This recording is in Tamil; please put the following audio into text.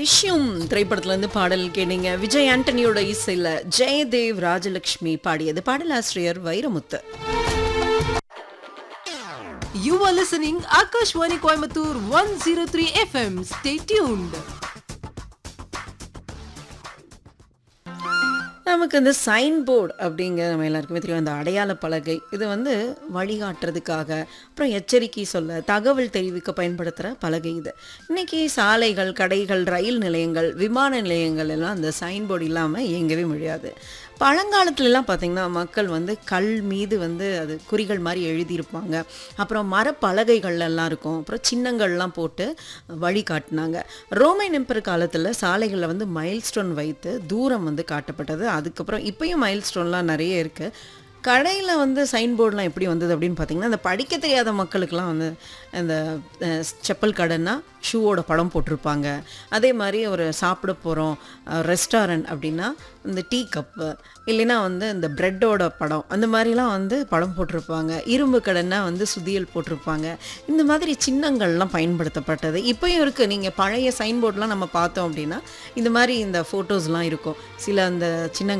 டிஷ்யூம் திரைப்படத்துல இருந்து பாடல் கேட்டீங்க விஜய் ஆண்டனியோட இசையில ஜெயதேவ் ராஜலட்சுமி பாடியது பாடலாசிரியர் Vairamuthu You are listening Akashwani Coimbatore 103 FM. Stay tuned. நமக்கு இந்த சைன் போர்டு அப்படிங்கிற நம்ம எல்லாருக்குமே தெரியும் அந்த அடையாள பலகை இது வந்து வழிகாட்டுறதுக்காக அப்புறம் எச்சரிக்கை சொல்ல தகவல் தெரிவிக்க பயன்படுத்துகிற பலகை இது இன்னைக்கு சாலைகள் கடைகள் ரயில் நிலையங்கள் விமான நிலையங்கள் எல்லாம் அந்த சைன் போர்டு இல்லாமல் இயங்கவே முடியாது பழங்காலத்துலலாம் பார்த்திங்கன்னா மக்கள் வந்து கல் மீது வந்து அது குறிகள் மாதிரி எழுதியிருப்பாங்க அப்புறம் மரப்பலகைகள் எல்லாம் இருக்கும் அப்புறம் சின்னங்கள்லாம் போட்டு வழி காட்டினாங்க ரோமன் எம்பர் காலத்தில் சாலைகளில் வந்து மைல்ஸ்டோன் வைத்து தூரம் வந்து காட்டப்பட்டது அதுக்கப்புறம் இப்பயும் மைல்ஸ்டோன்லாம் நிறைய இருக்குது கடையில் வந்து சைன் போர்டெலாம் எப்படி வந்தது அப்படின்னு பார்த்தீங்கன்னா இந்த படிக்க தெரியாத மக்களுக்கெல்லாம் வந்து இந்த அஹ், செப்பல் கடைன்னா ஷூவோட படம் போட்டிருப்பாங்க அதே மாதிரி ஒரு சாப்பிட போகிறோம் ரெஸ்டாரண்ட் அப்படின்னா இந்த டீ கப்பு இல்லைன்னா வந்து இந்த ப்ரெட்டோட படம் அந்த மாதிரிலாம் வந்து படம் போட்டிருப்பாங்க இரும்பு கடைன்னா வந்து சுதியல் போட்டிருப்பாங்க இந்த மாதிரி சின்னங்கள்லாம் பயன்படுத்தப்பட்டது இப்போயும் இருக்குது நீங்கள் பழைய சைன் போர்டெலாம் நம்ம பார்த்தோம் அப்படின்னா இந்த மாதிரி இந்த ஃபோட்டோஸ்லாம் இருக்கும் சில அந்த சின்ன